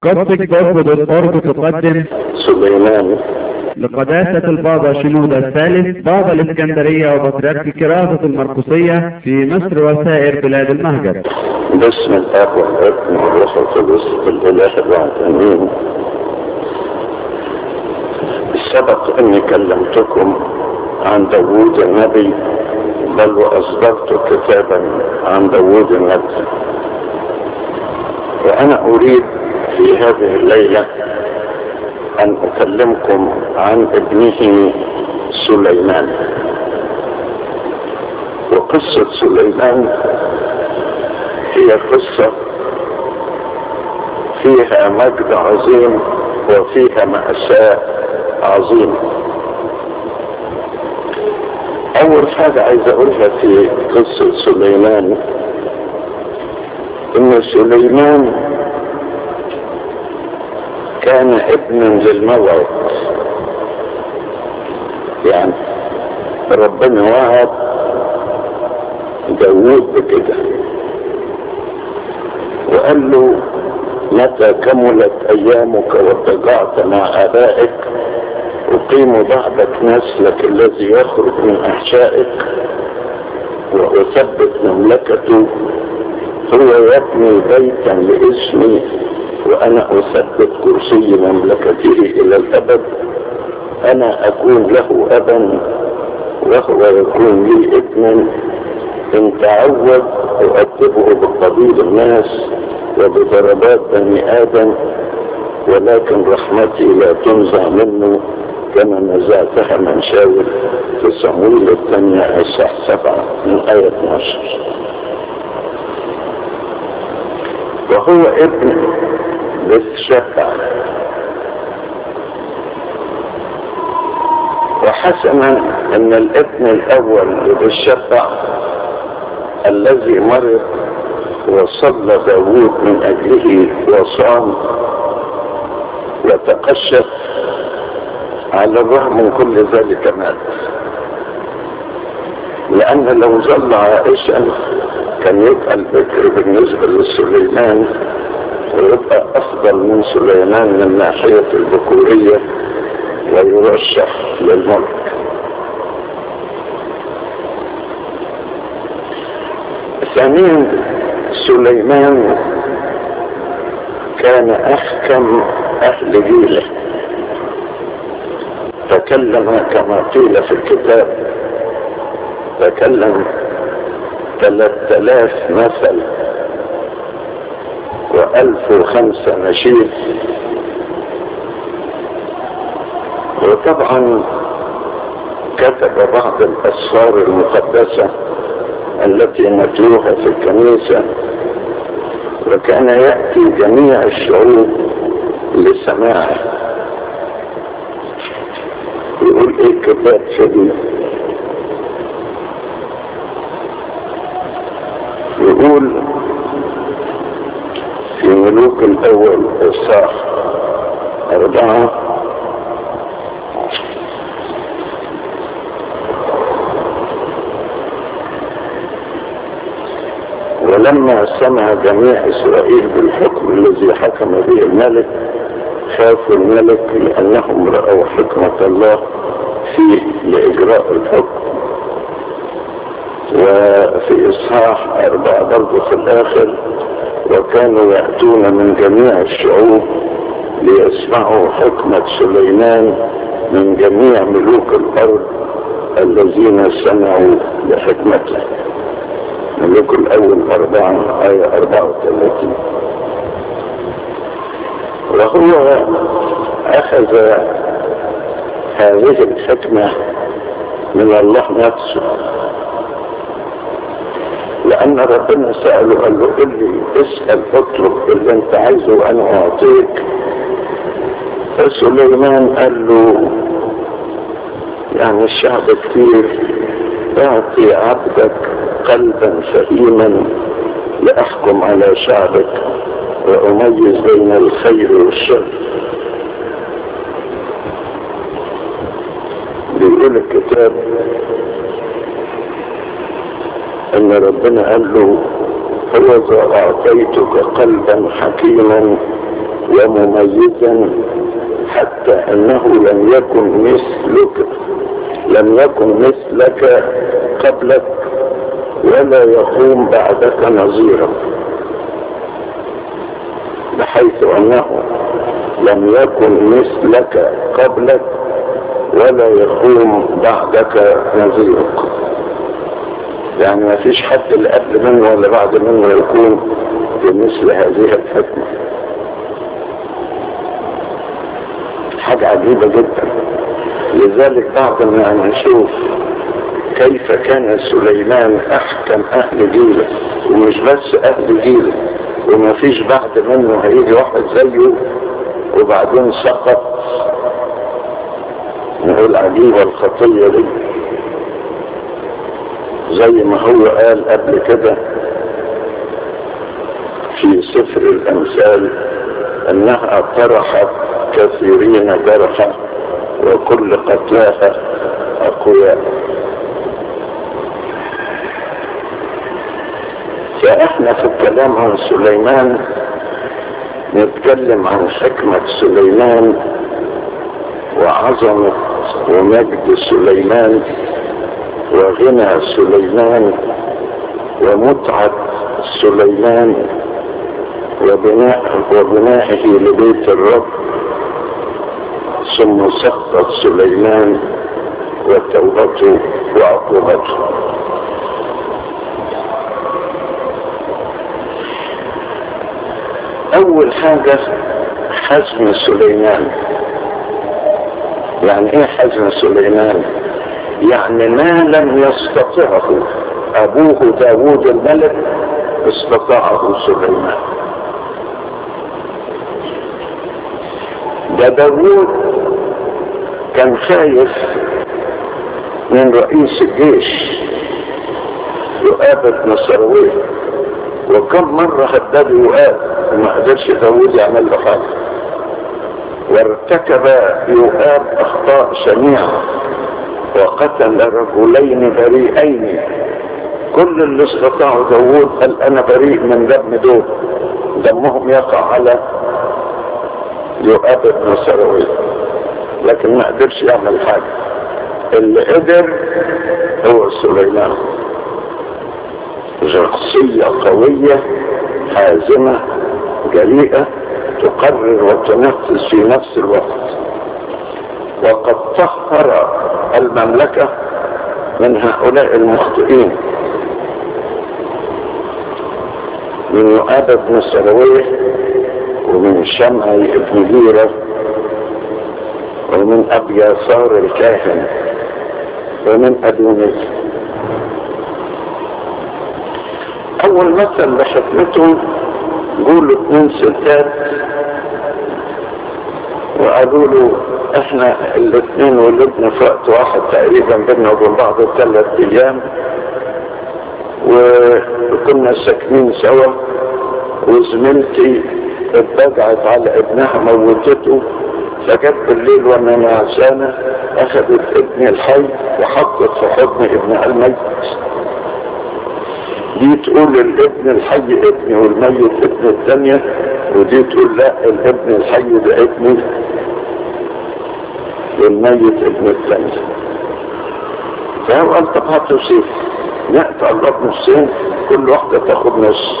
قصدك برفض الأرض تقدم سليمان لقداسة البابا شنودة الثالث بابا الإسكندرية وبطريرك الكراسة المرقسية في مصر وسائر بلاد المهجر باسم الاب والابن والروح القدس الاله الواحد امين سبق اني كلمتكم عن داوود النبي بل واصدرت كتابا عن داوود النبي وانا اريد في هذه الليله ان اكلمكم عن ابنه سليمان وقصه سليمان هي قصة فيها مجد عظيم وفيها مأساة عظيمة أول حاجة عايز أقولها في قصة سليمان إن سليمان كان ابنا للموعد يعني ربنا وعد داوود بكده وقال له متى كملت ايامك واتجعت مع ابائك اقيم بعدك نسلك الذي يخرج من احشائك واثبت مملكته هو يبني بيتا لاسمي وانا اثبت كرسي مملكته الى الابد انا اكون له ابا وهو يكون لي ابنا ان تعود اؤدبه بقبيل الناس وبضربات بني ادم ولكن رحمتي لا تنزع منه كما نزعتها من شاول في صمويل الثانية الصح سبعة من آية 12 وهو ابن للشفع وحسنا ان الابن الاول للشفع الذي مرض وصلى داوود من اجله وصام وتقشف على الرغم من كل ذلك مات لان لو ظل عائشا كان يبقى البكر بالنسبه لسليمان ويبقى افضل من سليمان من ناحيه الذكوريه ويرشح للملك ثانيا سليمان كان احكم اهل جيله تكلم كما قيل في الكتاب تكلم ثلاث الاف مثل والف وخمسة نشيد وطبعا كتب بعض الاسفار المقدسه التي نتلوها في الكنيسة وكان يأتي جميع الشعوب لسماعه يقول ايه كتاب شديد يقول في ملوك الاول الصاح اربعه ولما سمع جميع اسرائيل بالحكم الذي حكم به الملك خافوا الملك لانهم راوا حكمة الله فيه لاجراء الحكم وفي اصحاح اربعة برضه في الاخر وكانوا يأتون من جميع الشعوب ليسمعوا حكمة سليمان من جميع ملوك الارض الذين سمعوا بحكمته ملوك الأول أربعة آية أربعة وثلاثين وهو أخذ هذه الحكمة من الله نفسه لأن ربنا سأله قال له قل لي اسأل اطلب اللي أنت عايزه وأنا أعطيك فسليمان قال له يعني الشعب كتير اعطي عبدك قلبا فهيما لأحكم على شعبك وأميز بين الخير والشر بيقول الكتاب ان ربنا قال له هوذا اعطيتك قلبا حكيما ومميزا حتى انه لم يكن مثلك لم يكن مثلك قبلك ولا يقوم بعدك نظيرا بحيث انه لم يكن مثلك قبلك ولا يقوم بعدك نظيرك يعني ما فيش حد اللي قبل منه ولا بعد منه يكون بمثل هذه الحكمة حاجة عجيبة جدا لذلك بعد ما نشوف كيف كان سليمان احكم اهل جيله ومش بس اهل جيله وما فيش بعد منه هيجي واحد زيه وبعدين سقط نقول عجيبة الخطية دي زي ما هو قال قبل كده في سفر الامثال انها طرحت كثيرين جرحا وكل قتلاها اقوياء فاحنا في الكلام عن سليمان نتكلم عن حكمة سليمان وعظمة ومجد سليمان وغنى سليمان ومتعة سليمان وبناء وبنائه لبيت الرب ثم سقط سليمان وتوبته وعقوبته اول حاجة حزم سليمان يعني ايه حزم سليمان يعني ما لم يستطعه ابوه داوود الملك استطاعه سليمان ده داوود كان خايف من رئيس الجيش يؤاب بن سرويه وكم مرة هدد يؤاب وما قدرش داوود يعمل له حاجة وارتكب يؤاب اخطاء شنيعة وقتل رجلين بريئين كل اللي استطاعوا داوود قال انا بريء من دم دول دمهم يقع على يؤاب بن سرويه لكن ما قدرش يعمل حاجة اللي قدر هو سليمان شخصية قوية حازمة جريئة تقرر وتنفذ في نفس الوقت وقد طهر المملكة من هؤلاء المخطئين من يؤاب بن سرويه ومن شمعي بن جيرة ومن أبياسار الكاهن ومن أدوني أول مثل بحكمته قولوا اتنين ستات وقالوا له احنا الاثنين ولدنا في وقت واحد تقريبا بينا وبين بعض ثلاث ايام وكنا ساكنين سوا وزميلتي اتبجعت على ابنها موتته فجت بالليل وانا نعسانه اخذت ابني الحي وحطت في حضن ابنها الميت دي تقول الابن الحي ابني والميت ابن الثانية ودي تقول لا الابن الحي ده ابني والميت ابن الثانية فهو قال طب هتصيف نقطع الله نصين كل واحدة تاخد نص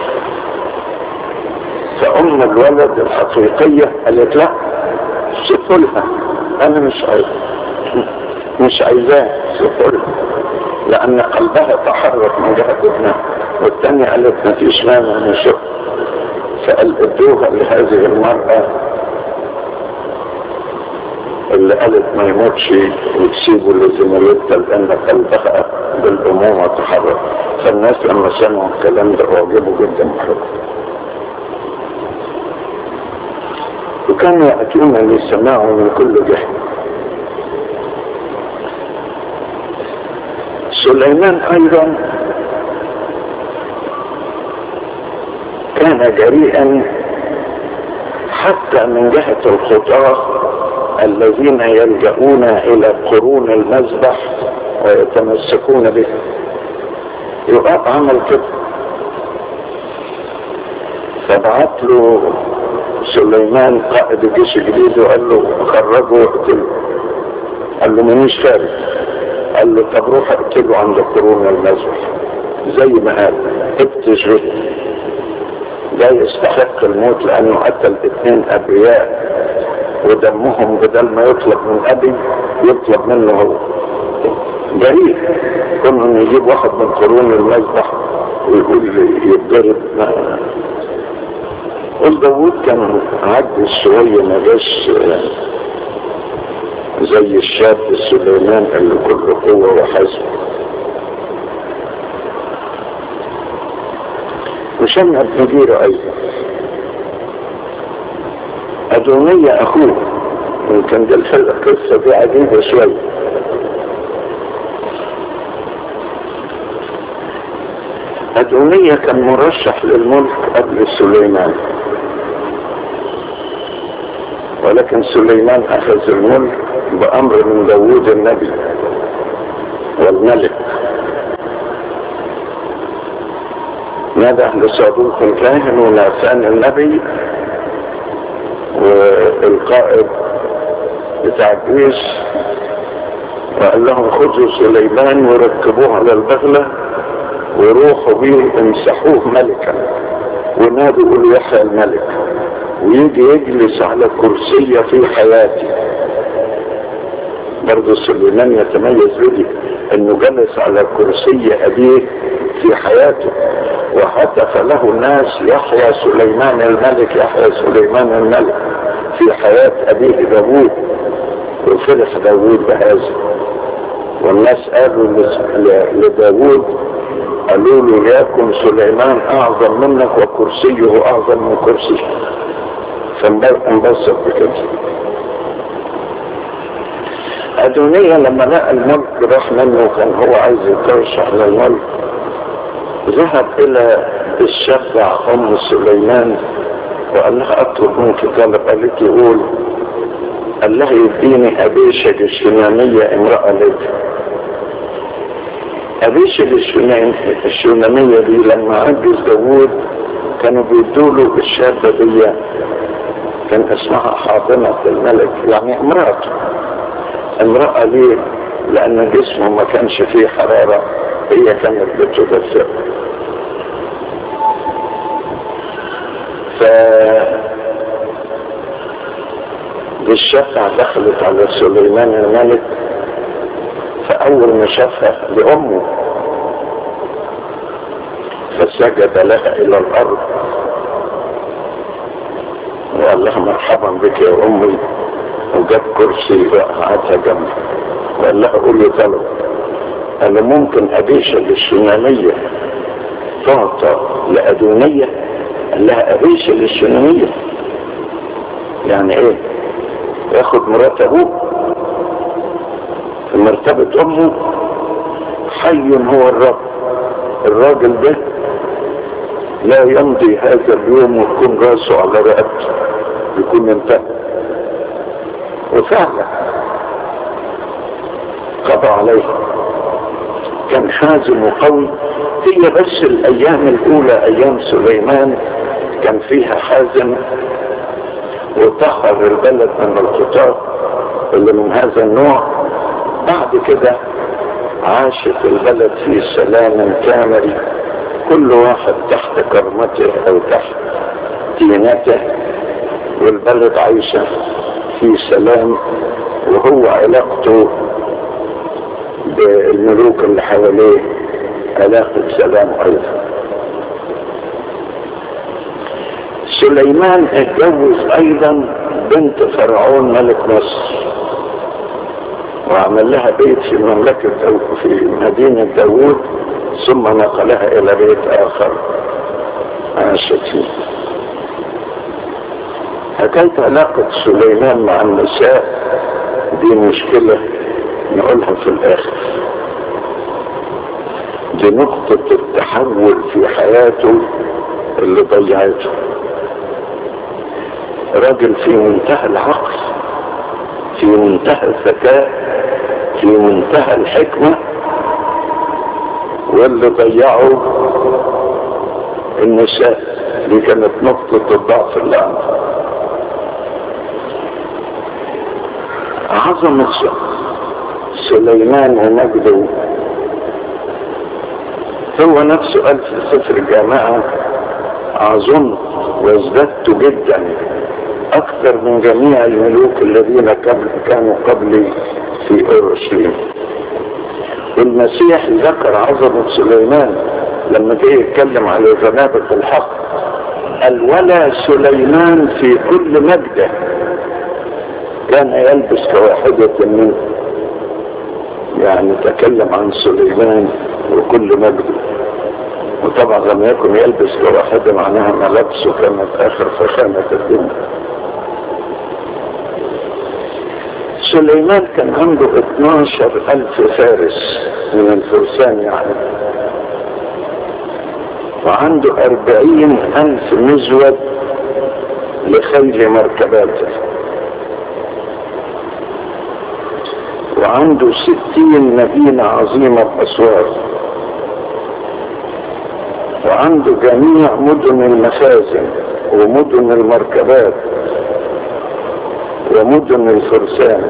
فأم الولد الحقيقية قالت لا سيبوا لها أنا مش عايز مش عايزاه سيبوا لها لأن قلبها تحرك من جهة ابنها والثانية قالت ما فيش مانع من شغل فقال ادوها لهذه المرأة اللي قالت ما يموتش وتسيبه لزميلتها لأن قلبها بالأمومة تحرك فالناس لما سمعوا الكلام ده أعجبوا جدا بحبه وكانوا يأتون للسماع من كل جهة سليمان أيضا كان جريئا حتى من جهة الخطاة الذين يلجؤون إلى قرون المذبح ويتمسكون به يقاط عمل كده فبعت له سليمان قائد الجيش الجديد وقال له خرجه واقتله قال له مانيش خارج قال له طب روح اقتله عند قرون المذبح زي ما قال ابتش لا يستحق الموت لانه قتل اثنين ابرياء ودمهم بدل ما يطلب من ابي يطلب منه هو جريء كون انه يجيب واحد من قرون المذبح ويقول يتضرب قول داوود كان عجز شوية ما جاش زي الشاب سليمان اللي كله قوة وحزم وشمع ابن جيرة ايضا ادونية اخوه يمكن دي القصة دي عجيبة شوية أدونية كان مرشح للملك قبل سليمان ولكن سليمان أخذ الملك بأمر من داوود النبي والملك نادى لصادوق الكاهن ونافان النبي والقائد بتاع الجيش وقال لهم خذوا سليمان وركبوه على البغلة وروحوا بيه امسحوه ملكا ونادوا قولوا يحيى الملك ويجي يجلس على كرسية في حياتي برضه سليمان يتميز بدي انه جلس على كرسي ابيه في حياته وهتف له الناس يحيى سليمان الملك يحيى سليمان الملك في حياة ابيه داوود وفرح داوود بهذا والناس قالوا لداوود قالوا له يكن سليمان اعظم منك وكرسيه اعظم من كرسيك فانبسط بكده أدونية لما لقى الملك راح منه وكان هو عايز يترشح على الملك ذهب إلى الشفع أم سليمان وقال لها أطلب منك طلب قالت يقول قال لها يديني أبيشة الشنامية امرأة لك أبيشة الشنامية دي لما عجز داوود كانوا بيدوا له الشابة دي كان اسمها حاضنة الملك يعني امرأته امرأة ليه لأن جسمه ما كانش فيه حرارة هي كانت بتدفئ ف بالشفع دخلت على سليمان الملك فأول ما شافها لأمه فسجد لها إلى الأرض وقال لها مرحبا بك يا أمي وجاب كرسي قعدها جنبي وقال لها قولي طلب قال ممكن أبيشة للشمالية تعطى لأدونية قال لها أبيشة للشمالية يعني ايه ياخد مرات ابوه في مرتبة امه حي هو الرب الراجل ده لا يمضي هذا اليوم ويكون راسه على رقبته يكون انتهى وفعلا قضى عليه كان حازم وقوي هي بس الايام الاولى ايام سليمان كان فيها حازم وطهر البلد من القطار اللي من هذا النوع بعد كده عاشت البلد في سلام كامل كل واحد تحت كرمته او تحت دينته والبلد عايشة في سلام وهو علاقته بالملوك اللي حواليه علاقة سلام ايضا سليمان اتجوز ايضا بنت فرعون ملك مصر وعمل لها بيت في مملكة أو في مدينة داوود ثم نقلها الى بيت اخر عاشت فيه حكاية علاقة سليمان مع النساء دي مشكلة نقولها في الاخر دي نقطة التحول في حياته اللي ضيعته راجل في منتهى العقل في منتهى الذكاء في منتهى الحكمة واللي ضيعوا النساء دي كانت نقطة الضعف اللي عنده عظمة سليمان ومجده هو نفسه قال في سفر الجامعة أظن وازددت جدا أكثر من جميع الملوك الذين قبل كانوا قبلي في أورشليم والمسيح ذكر عظمة سليمان لما جه يتكلم على زنابة الحق قال ولا سليمان في كل مجده كان يلبس كواحدة منه يعني تكلم عن سليمان وكل مجده وطبعا لم يكن يلبس كواحدة معناها ملابسه كانت آخر فخامة الدنيا سليمان كان عنده 12 ألف فارس من الفرسان يعني وعنده أربعين ألف مزود لخيل مركباته وعنده ستين مدينة عظيمة بأسوار وعنده جميع مدن المخازن ومدن المركبات ومدن الفرسان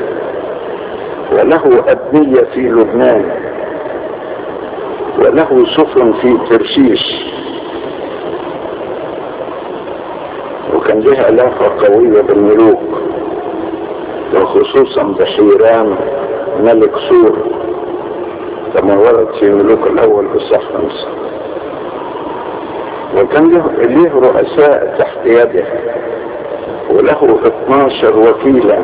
وله أبنية في لبنان وله سفن في ترشيش وكان لها علاقة قوية بالملوك وخصوصا بحيران ملك سور كما ورد في ملوك الأول بالصح خمسة وكان له, له رؤساء تحت يده وله 12 وكيلا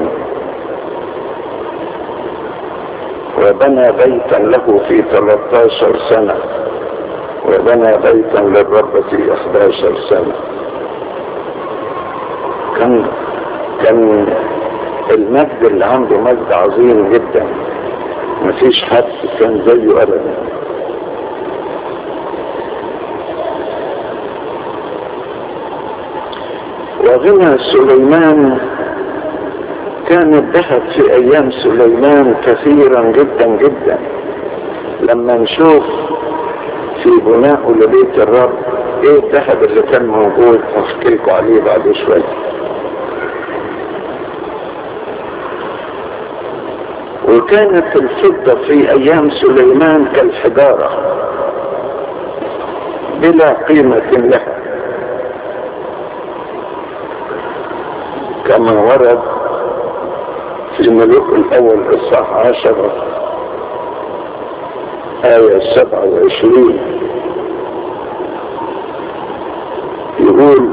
وبنى بيتا له في 13 سنة وبنى بيتا للرب في 11 سنة كان كان المجد اللي عنده مجد عظيم جدا مفيش حد كان زيه ابدا وغنى سليمان كان الذهب في ايام سليمان كثيرا جدا جدا لما نشوف في بناء لبيت الرب ايه الذهب اللي كان موجود هحكي لكم عليه بعد شويه وكانت الفضة في ايام سليمان كالحجارة بلا قيمة لها كما ورد في الملوك الاول اصحاح عشرة آية سبعة وعشرين يقول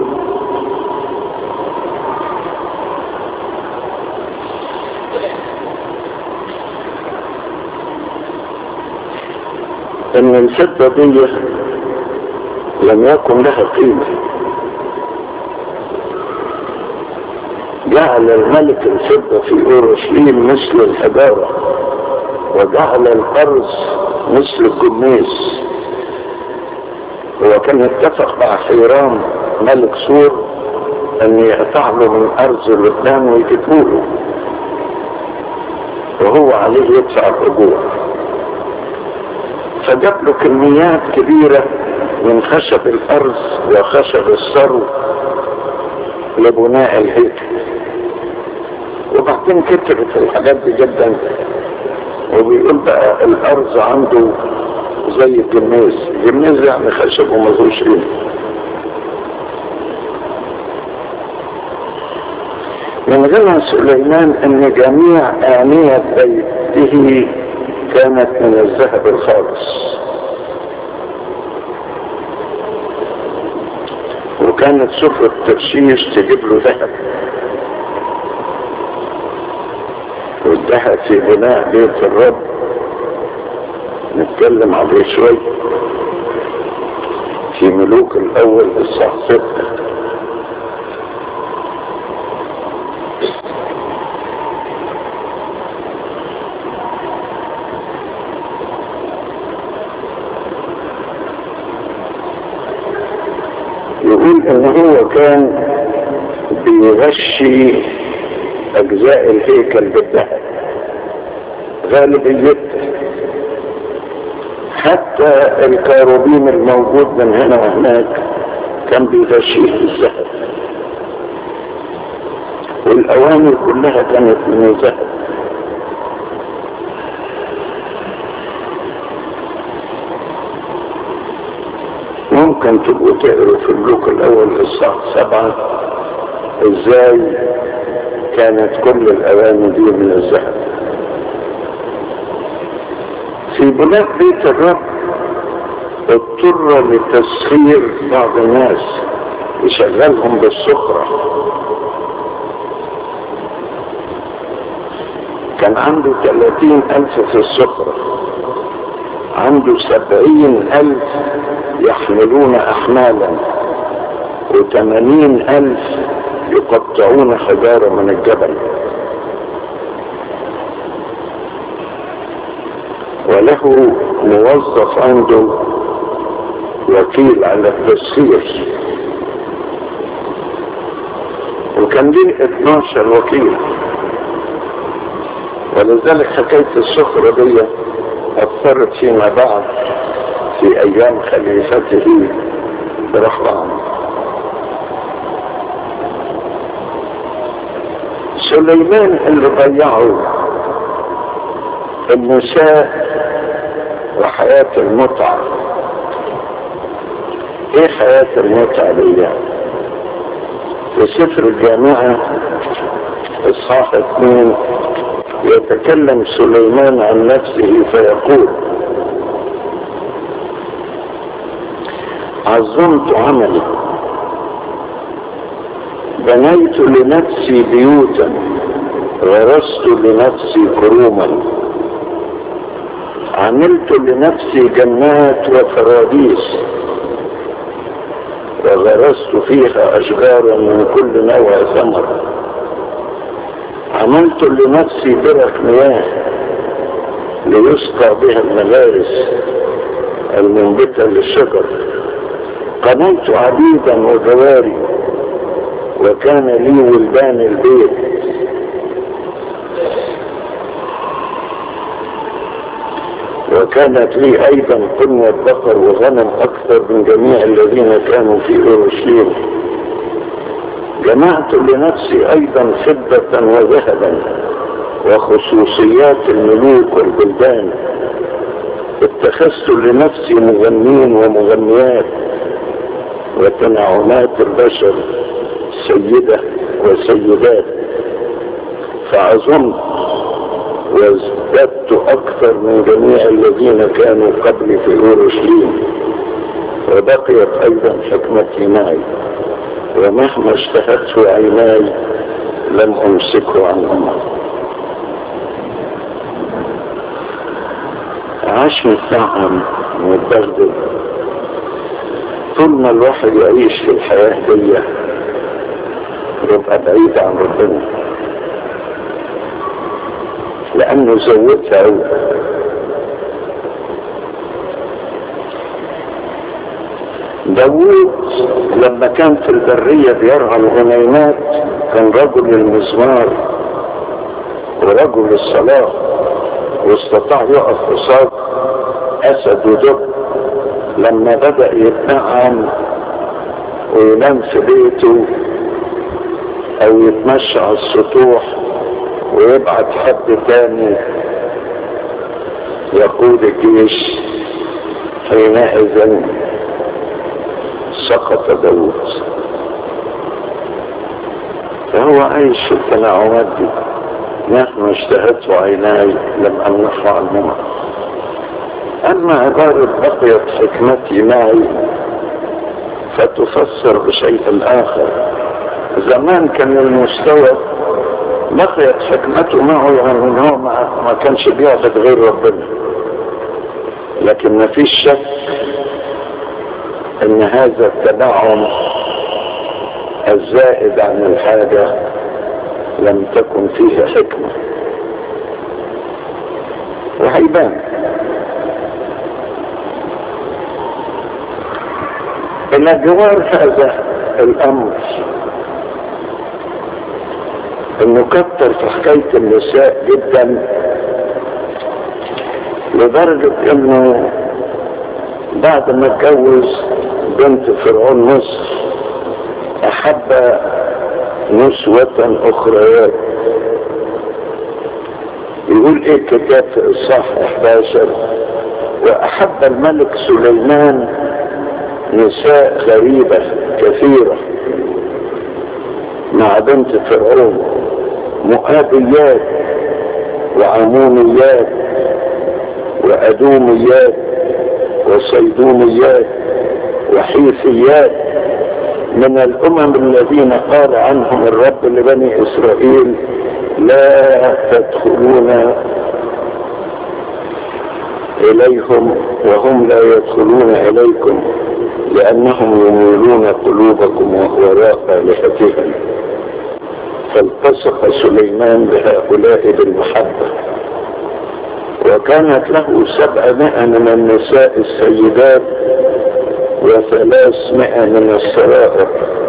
ان الفضة دي لم يكن لها قيمة جعل الملك الفضة في اورشليم مثل الحجارة وجعل الارز مثل الجميس هو كان اتفق مع حيرام ملك سور ان يقطع له من ارز لبنان ويجيبه وهو عليه يدفع الاجور فجاب له كميات كبيرة من خشب الارز وخشب الثرو لبناء الهيكل وبعدين كترت الحاجات دي جدا وبيقول بقى الارز عنده زي الجميز الجميز يعني خشب وملهوش قيمه من غنى سليمان ان جميع آنية بيته كانت من الذهب الخالص وكانت سفرة ترشيش تجيب له ذهب والذهب في بناء بيت الرب نتكلم عليه شوي في ملوك الاول الصح ستة يقول ان هو كان بيغشي اجزاء الهيكل بالذهب غالبيته حتى الكاروبين الموجود من هنا وهناك كان بيغشيه الذهب والاوامر كلها كانت من الذهب انكم تبقوا تقروا في الملوك الاول اصحاح سبعة ازاي كانت كل الاواني دي من الذهب في بناء بيت الرب اضطر لتسخير بعض الناس يشغلهم بالسخرة كان عنده ثلاثين ألف في السخرة عنده سبعين ألف يحملون أحمالا وثمانين ألف يقطعون حجارة من الجبل وله موظف عنده وكيل على التسخير وكان ليه 12 وكيل ولذلك حكاية السخرة دي أثرت فيما بعد في أيام خليفته برحمن سليمان اللي ضيعه النساء وحياة المتعة ايه حياة المتعة دي في سفر الجامعة اصحاح اثنين يتكلم سليمان عن نفسه فيقول عظمت عملي بنيت لنفسي بيوتا غرست لنفسي كروما عملت لنفسي جنات وفراديس وغرست فيها أشجارا من كل نوع ثمر عملت لنفسي برك مياه ليسقى بها المغارس المنبتة للشجر قنيت عبيدا وجواري وكان لي ولدان البيت وكانت لي ايضا قنوة بقر وغنم اكثر من جميع الذين كانوا في اورشليم جمعت لنفسي ايضا فضة وذهبا وخصوصيات الملوك والبلدان اتخذت لنفسي مغنين ومغنيات وتنعمات البشر سيدة وسيدات فعظمت وازددت اكثر من جميع الذين كانوا قبلي في اورشليم وبقيت ايضا حكمتي معي ومهما اشتهته عيناي لم امسكه عنهما عاش متنعم ومتبهدل طول ما الواحد يعيش في الحياة دي يبقى بعيد عن ربنا لانه زودها قوي داوود لما كان في البرية بيرعى الغنيمات كان رجل المزمار ورجل الصلاة واستطاع يقف قصاد اسد ودب لما بدأ يتنعم وينام في بيته او يتمشى على السطوح ويبعت حد تاني يقود الجيش حينئذ سقط داود فهو عايش في التنعمات دي مهما اشتهته عيناي لم امنحه عنهما اما عبارة بقيت حكمتي معي فتفسر بشيء اخر زمان كان المستوى بقيت حكمته معه يعني ان هو ما, ما كانش بيعبد غير ربنا لكن ما فيش شك ان هذا التنعم الزائد عن الحاجة لم تكن فيه حكمة وهيبان إلى جوار هذا الأمر إنه كتر في حكاية النساء جدا لدرجة إنه بعد ما اتجوز بنت فرعون مصر أحب نسوة أخريات يقول إيه الكتاب في إصحاح 11 وأحب الملك سليمان نساء غريبة كثيرة مع بنت فرعون مؤابيات وعمونيات وأدوميات وصيدونيات وحيثيات من الأمم الذين قال عنهم الرب لبني إسرائيل لا تدخلون إليهم وهم لا يدخلون إليكم لأنهم يميلون قلوبكم وراء آلهتهم فالتصق سليمان بهؤلاء بالمحبة وكانت له سبعمائة من النساء السيدات وثلاثمائة من السرائر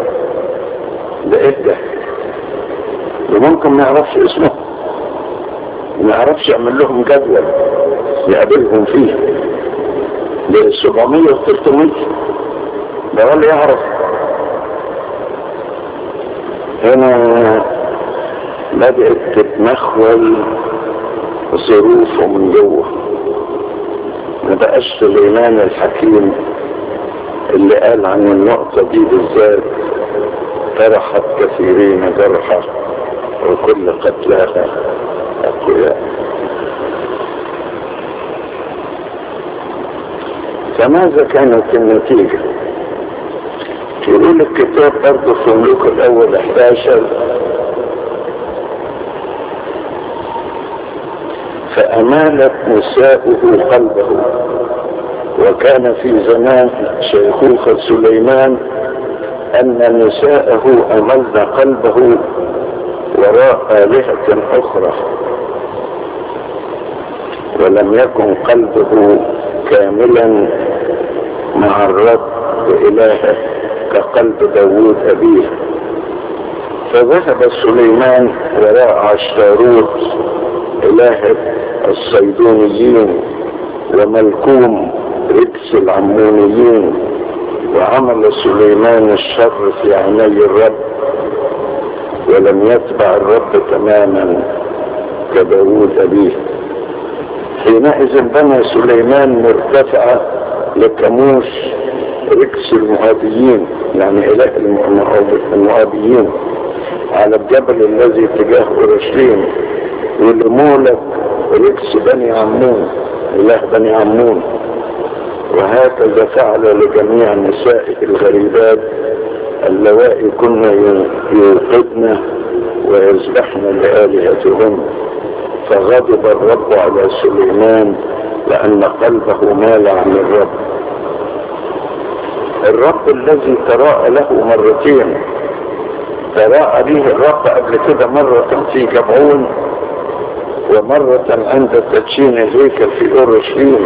بعدة وممكن ما يعرفش اسمه ما يعرفش يعمل لهم جدول يقابلهم فيه ل 700 و 300 ده ولا يعرف هنا بدأت تتمخول ظروفه من جوه ما بقاش سليمان الحكيم اللي قال عن النقطة دي بالذات فرحت كثيرين جرحى وكل قتلاها أقوياء فماذا كانت النتيجة يقول الكتاب برضه في ملوك الأول 11 فأمالت نساؤه قلبه وكان في زمان شيخوخة سليمان أن نساءه أملن قلبه وراء آلهة أخرى ولم يكن قلبه كاملا مع الرب إلهه كقلب داوود أبيه فذهب سليمان وراء عشتاروت إله الصيدونيين وملكوم ركس العمونيين وعمل سليمان الشر في عيني الرب ولم يتبع الرب تماما كداود أبيه حينئذ بنى سليمان مرتفعة لكموش ركس المؤابيين يعني إله المؤابيين على الجبل الذي تجاه أورشليم ولمولك ركس بني عمون إله بني عمون وهكذا فعل لجميع نسائه الغريبات اللوائي كن يوقدن ويذبحن لآلهتهن فغضب الرب على سليمان لأن قلبه مال عن الرب الرب الذي تراءى له مرتين تراءى به الرب قبل كده مرة في جبعون ومرة عند تدشين الهيكل في أورشليم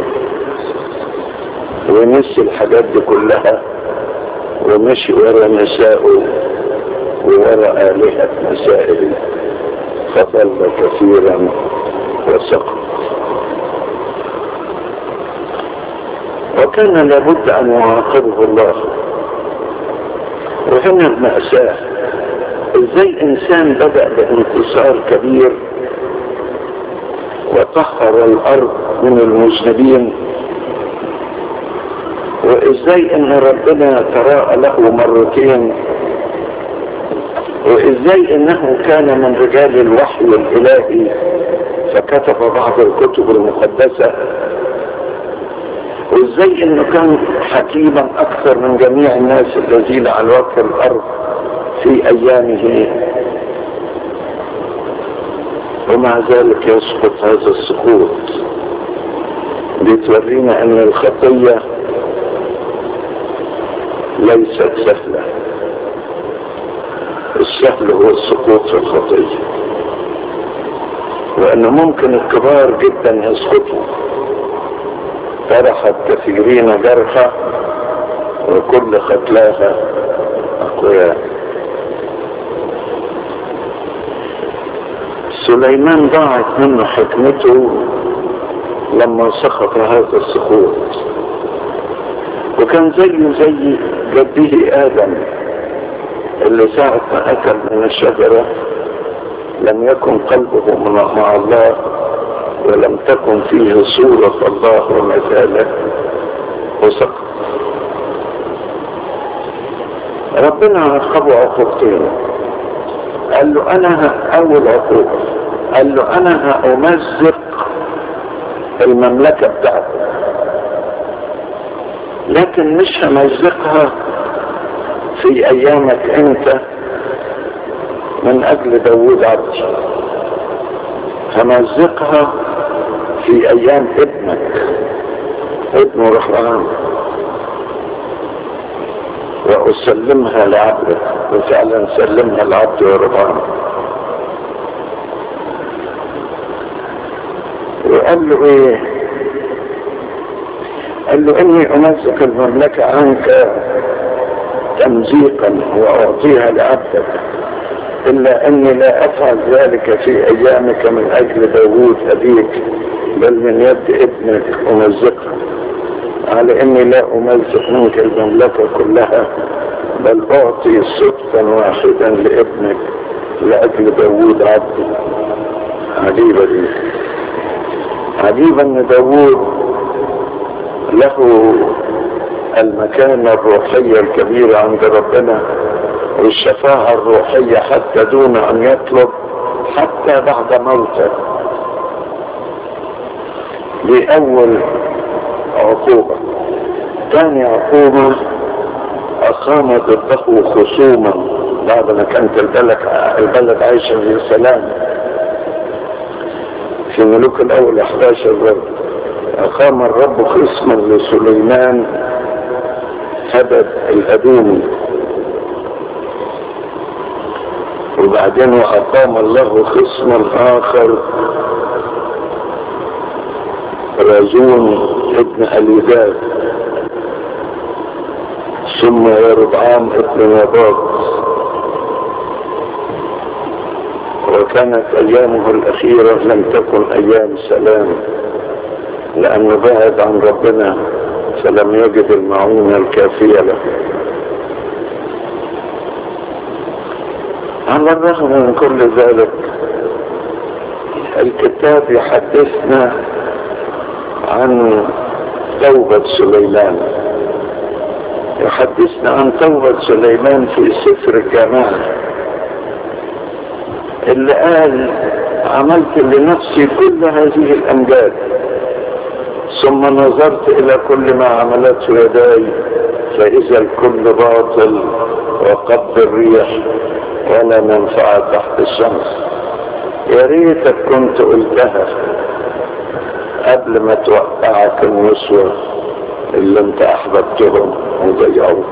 ونسي الحاجات دي كلها ومشي ورا نسائه وورا آلهة نسائه فضل كثيرا وسقط وكان لابد أن يعاقبه الله وهنا المأساة ازاي انسان بدأ بانتصار كبير وطهر الارض من المذنبين وازاي ان ربنا تراءى له مرتين وازاي انه كان من رجال الوحي الالهي فكتب بعض الكتب المقدسة وازاي انه كان حكيما اكثر من جميع الناس الذين على وجه الارض في ايامه ومع ذلك يسقط هذا السقوط بتورينا ان الخطية ليست سهلة السهل هو السقوط في الخطية وانه ممكن الكبار جدا يسقطوا فرحت كثيرين جرحى وكل قتلاها اقوياء سليمان ضاعت منه حكمته لما سقط هذا السقوط وكان زيه زي جده آدم اللي ساعة ما أكل من الشجرة لم يكن قلبه مع الله ولم تكن فيه صورة الله ومثاله وسقط ربنا عاقبه عقوبتين قال له انا ه- اول عقوبة قال له انا هامزق المملكة بتاعتك لكن مش همزقها في ايامك انت من اجل داوود عبدي همزقها في ايام ابنك ابن رحمن واسلمها لعبدك وفعلا سلمها لعبد ورحمن وقال له ايه قال له اني امزق المملكة عنك تمزيقا واعطيها لعبدك الا اني لا افعل ذلك في ايامك من اجل داوود ابيك بل من يد ابنك امزقها على اني لا امزق منك المملكة كلها بل اعطي سبطا واحدا لابنك لاجل داوود عبدي عجيبة دي عجيب ان داوود له المكانة الروحية الكبيرة عند ربنا والشفاعة الروحية حتى دون ان يطلب حتى بعد موته دي اول عقوبة ثاني عقوبة اقام ضده خصوما بعد ما كانت البلد البلد عايشة في سلام في ملوك الاول 11 برضه اقام الرب خصما لسليمان هدد الادومي وبعدين واقام الله خصما اخر رازون ابن اليداد ثم يربعام ابن نبات وكانت ايامه الاخيرة لم تكن ايام سلام لانه بعد عن ربنا فلم يجد المعونة الكافية له على الرغم من كل ذلك الكتاب يحدثنا عن توبة سليمان يحدثنا عن توبة سليمان في سفر الجماعة اللي قال عملت لنفسي كل هذه الأمجاد ثم نظرت إلى كل ما عملته يداي فإذا الكل باطل وقبض الريح ولا منفعة تحت الشمس يا ريتك كنت قلتها قبل ما توقعك النسوة اللي انت احببتهم وضيعوك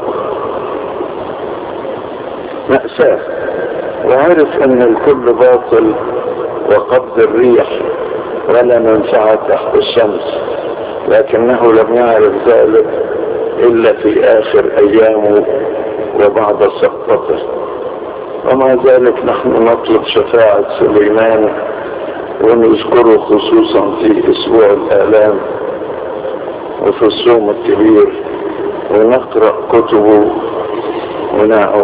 مأساة وعرف ان الكل باطل وقبض الريح ولا منفعة تحت الشمس لكنه لم يعرف ذلك الا في اخر ايامه وبعد سقطته ومع ذلك نحن نطلب شفاعة سليمان ونذكره خصوصا في اسبوع الالام وفي الصوم الكبير ونقرأ كتبه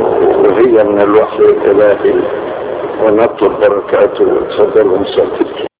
وهي من الوحي الالهي ونطلب بركاته وتفضلوا مساعدتك